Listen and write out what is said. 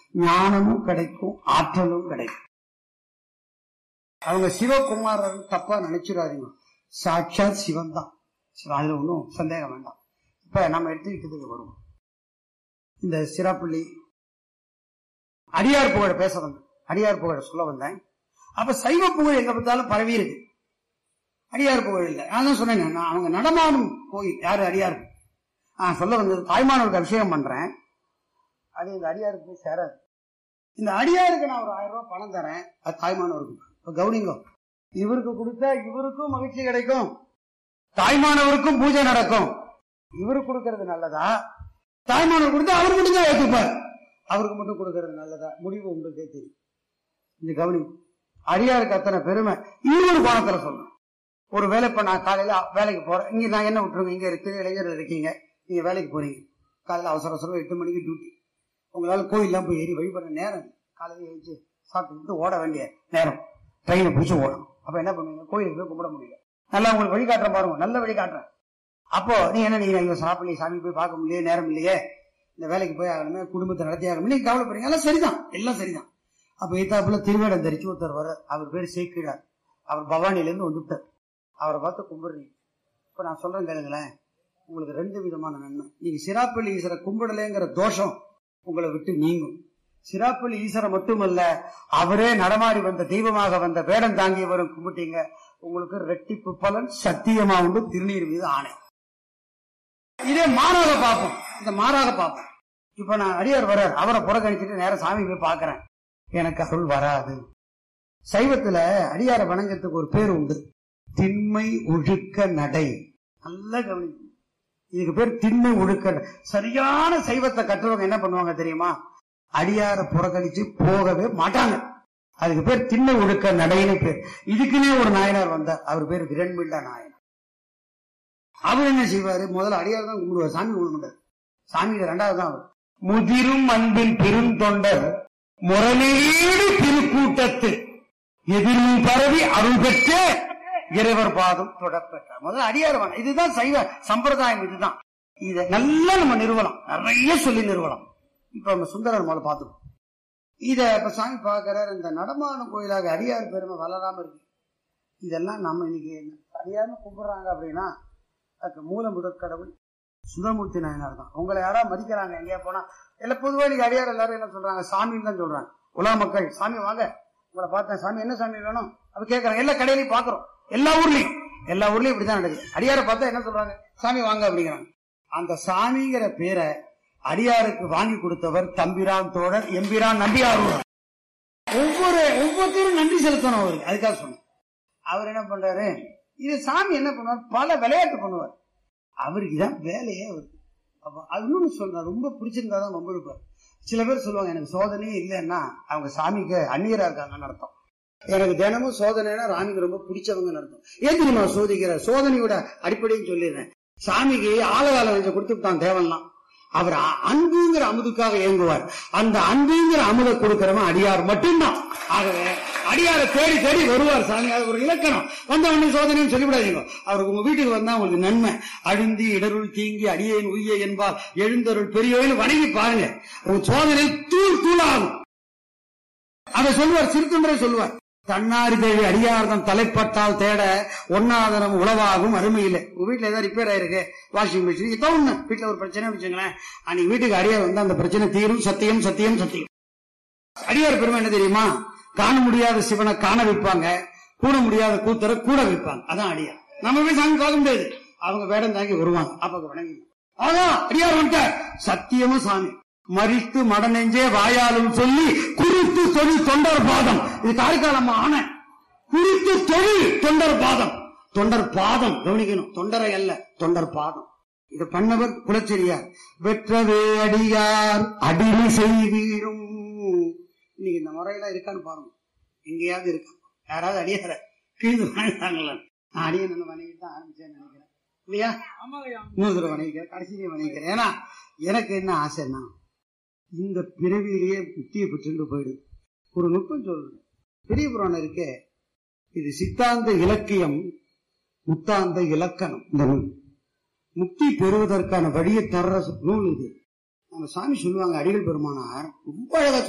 ஞானமும் கிடைக்கும் ஆற்றலும் கிடைக்கும் அவங்க சிவகுமாரர் தப்பா நினைச்சிடாதீங்க சாட்சாத் சிவன் தான் அதுல ஒன்றும் சந்தேகம் வேண்டாம் இப்ப நம்ம எடுத்துக்கிட்டதுக்கு வருவோம் இந்த சிராப்பள்ளி அடியார் புகழ பேச வந்தேன் அடியார் புகழ சொல்ல வந்தேன் அப்ப சைவ புகழ் எங்க பார்த்தாலும் பரவி இருக்கு அடியார் புகழ் இல்லை நான் தான் சொன்னேன் நான் அவங்க நடமாடும் கோயில் யாரு அடியார் நான் சொல்ல வந்தது தாய்மானவருக்கு அபிஷேகம் பண்றேன் அது இந்த அடியாருக்கு போய் சேராது இந்த அடியாருக்கு நான் ஒரு ஆயிரம் ரூபாய் பணம் தரேன் அது தாய்மானவருக்கு இப்ப கவுனிங்கோ இவருக்கு கொடுத்தா இவருக்கும் மகிழ்ச்சி கிடைக்கும் தாய்மானவருக்கும் பூஜை நடக்கும் இவருக்கு கொடுக்கறது நல்லதா தாய்மானவர் கொடுத்தா அவர் மட்டும் தான் ஏற்றுப்பார் அவருக்கு மட்டும் கொடுக்கறது நல்லதா முடிவு உங்களுக்கே தெரியும் இந்த கவனி அடியாருக்கு அத்தனை பெருமை இன்னொரு கோணத்துல சொல்லணும் ஒரு வேலை இப்ப நான் காலையில வேலைக்கு போறேன் இங்க நான் என்ன விட்டுருங்க இங்க இருக்கு இளைஞர்கள் இருக்கீங்க நீங்க வேலைக்கு போறீங்க காலையில அவசர அவசரம் எட்டு மணிக்கு டியூட்டி உங்களால கோயிலாம் போய் ஏறி வழிபட நேரம் இல்லை. காலையில எழுந்து சாப்பிட்டு ஓட வேண்டிய நேரம் ட்ரெயினை பிடிச்சி ஓடணும் அப்ப என்ன பண்ணுவீங்க கோயிலுக்கு போய் கும்பிட முடியல நல்லா உங்களுக்கு வழிகாட்டுறேன் பாருங்க நல்ல வழிகாட்டுறேன் அப்போ நீ என்ன நீங்க ஐயோ சாப்பிடலையே சாமி போய் பார்க்க முடியல நேரம் இல்லையே இந்த வேலைக்கு போய் ஆகணுமே குடும்பத்தை நடத்தி ஆகணும் நீங்க கவலைப்படுறீங்க எல்லாம் சரிதான் எல்லாம் சரிதான் அப்ப எத்தாப்புல திருவேடம் தரிச்சு ஒருத்தர் வர அவர் பேர் சேக்கிடார் அவர் பவானில இருந்து வந்துட்டார் அவரை பார்த்து கும்பிடுறீங்க இப்ப நான் சொல்றேன் கேளுங்களேன் உங்களுக்கு ரெண்டு விதமான நன்மை நீங்க சிராப்பள்ளி ஈஸ்வர கும்பிடலைங்கிற தோஷம் உங்களை விட்டு நீங்கும் சிராப்பள்ளி ஈஸ்வரை மட்டுமல்ல அவரே நடமாடி வந்த தெய்வமாக வந்த வேடம் தாங்கியவரும் கும்பிட்டீங்க உங்களுக்கு ரெட்டிப்பு பலன் சத்தியமா உண்டு திருநீர் மீது ஆணை இதே மாறாக பார்ப்போம் இந்த மாறாக பார்ப்போம் இப்ப நான் அடியார் வர்றார் அவரை புறக்கணிச்சுட்டு நேரம் சாமி போய் பார்க்கறேன் எனக்கு அருள் வராது சைவத்துல அடியாரை வணங்கத்துக்கு ஒரு பேர் உண்டு திண்மை ஒழுக்க நடை நல்ல கவனிக்கும் இதுக்கு பேர் திண்மை ஒழுக்க ந- சரியான சைவத்தை கற்றவங்க என்ன பண்ணுவாங்க தெரியுமா அடியார புறக்கணிச்சு போகவே மாட்டாங்க அதுக்கு பேர் திண்ணை ஒழுக்க நடைன்னு பேர் இதுக்குன்னே ஒரு நாயனார் வந்தார் அவர் பேர் விரண்மில்லா நாயனார் அவர் என்ன செய்வாரு முதல்ல அடியார் தான் கும்பிடுவார் சாமி கும்பிட மாட்டார் சாமி ரெண்டாவது தான் அவர் முதிரும் அன்பின் பெருந்தொண்டர் முரளீடு திருக்கூட்டத்து எதிரும் பரவி அருள் பெற்ற இறைவர் பாதம் தொடப்பெற்றார் முதல்ல அடியார் வேணும். இதுதான் சைவ சம்பிரதாயம் இதுதான் இதை நல்லா நம்ம நிறுவலாம் நிறைய சொல்லி நிறுவலாம் இப்ப நம்ம சுந்தரர் முதல்ல பார்த்துக்கோம் இத இப்ப சாமி பார்க்கிறார் இந்த நடமான கோயிலாக அடியார் பெருமை வளராம இருக்கு இதெல்லாம் நம்ம இன்னைக்கு அடியார்னு கும்பிடுறாங்க அப்படின்னா அதுக்கு மூல முதற் கடவுள் சுந்தரமூர்த்தி நாயனார் தான் உங்களை யாரா மதிக்கிறாங்க எங்கேயா போனா எல்லாம் பொதுவா இன்னைக்கு அடியார் எல்லாரும் என்ன சொல்றாங்க சாமின்னு தான் சொல்றாங்க உலக மக்கள் சாமி வாங்க உங்களை பார்த்தேன் சாமி என்ன சாமி வேணும் அப்ப கேட்கறாங்க எல்லா கடையிலையும் பாக்குறோம் எல்லா ஊர்லயும் எல்லா ஊர்லயும் இப்படிதான் நடக்குது அடியாரை பார்த்தா என்ன சொல்றாங்க சாமி வாங்க அப்படிங்கிறாங்க அந்த சாமிங்கிற பேரை அடியாருக்கு வாங்கி கொடுத்தவர் தம்பிரான் தோழர் எம்பிரான் நம்பியார் ஒவ்வொரு ஒவ்வொருத்தரும் நன்றி செலுத்தணும் அவருக்கு அதுக்காக சொன்னேன் அவர் என்ன பண்றாரு இது சாமி என்ன பண்ணுவார் பல விளையாட்டு பண்ணுவார் அவருக்கு தான் வேலையே அவருக்கு அப்ப அது இன்னொன்னு சொல்றேன் ரொம்ப பிடிச்சிருந்தா தான் ரொம்ப இருப்பார் சில பேர் சொல்லுவாங்க எனக்கு சோதனையே இல்லைன்னா அவங்க சாமிக்கு அந்நியரா இருக்காங்கன்னு அர்த்தம் எனக்கு தினமும் சோதனைனா ராமிக்கு ரொம்ப பிடிச்சவங்கன்னு அர்த்தம் ஏன் தெரியுமா சோதிக்கிற சோதனையோட அடிப்படையும் சொல்லிடுறேன் சாமிக்கு ஆலகாலம் கொஞ்சம் கொடுத்துட்டான் தேவன்லாம் அவர் அ- அன்புங்கிற அமுதுக்காக இயங்குவார் அந்த அன்புங்கிற அமுதை கொடுக்கிறவன் அடியார் மட்டும்தான் ஆகவே அடியாரை தேடி தேடி வருவார் சாமி அது ஒரு இலக்கணம் வந்த உடனே சோதனைன்னு சொல்லிவிடாதீங்க அவருக்கு உங்க வீட்டுக்கு வந்தா உங்களுக்கு நன்மை அழுந்தி இடருள் தீங்கி அடியேன் உய்ய என்பார் எழுந்தருள் பெரியவன் வணங்கி பாருங்க உங்க சோதனை தூள் தூளாகும் அதை சொல்லுவார் சிறுத்தொன்றை சொல்லுவார் தன்னாரி தேவி அடியார்தம் தலைப்பட்டால் தேட ஒன்னாதனம் உளவாகும் அருமையில உங்க வீட்டுல ஏதாவது ரிப்பேர் ஆயிருக்கு வாஷிங் மிஷின் ஏதோ ஒண்ணு வீட்டுல ஒரு பிரச்சனை வச்சுங்களேன் அன்னைக்கு வீட்டுக்கு அடியார் வந்து அந்த பிரச்சனை தீரும் சத்தியம் சத்தியம் சத்தியம் அடியார் பெருமை என்ன தெரியுமா காண முடியாத சிவனை காண வைப்பாங்க கூட முடியாத கூத்தரை கூட வைப்பாங்க அதான் அடியார் நம்ம போய் சாமி பார்க்க முடியாது அவங்க வேடம் தாங்கி வருவாங்க அப்ப வணங்கி அதான் அடியார் வந்துட்டார் சத்தியமும் சாமி மறித்து மடநெஞ்சே வாயாலும் சொல்லி குறித்து தொழில் தொண்டர் பாதம் இது காரைக்கால் அம்மா ஆன குறித்து தொழில் தொண்டர் பாதம் தொண்டர் பாதம் கவனிக்கணும் தொண்டரை அல்ல தொண்டர் பாதம் இது பண்ணவர் குலச்செரியார் வெற்றவே அடியார் அடிமை செய்வீரும் இன்னைக்கு இந்த முறையெல்லாம் இருக்கான்னு பாருங்க எங்கேயாவது இருக்கா யாராவது அடியார கீழ் வாங்கிட்டாங்களா நான் அடியன் வணங்கிட்டு தான் ஆரம்பிச்சேன்னு நினைக்கிறேன் இல்லையா இன்னொரு தடவை வணங்கிக்கிறேன் கடைசியிலேயே வணங்கிக்கிறேன் ஏன்னா எனக்கு என்ன ஆசைன்னா இந்த பிறவியிலேயே முக்தியை பெற்று போயிடு ஒரு நுட்பம் சொல்றேன் பெரிய புராணம் இருக்கே இது சித்தாந்த இலக்கியம் முத்தாந்த இலக்கணம் இந்த நூல் முக்தி பெறுவதற்கான வழியை தர்ற நூல் இது நம்ம சாமி சொல்லுவாங்க அடிகள் பெருமானார் ரொம்ப அழகா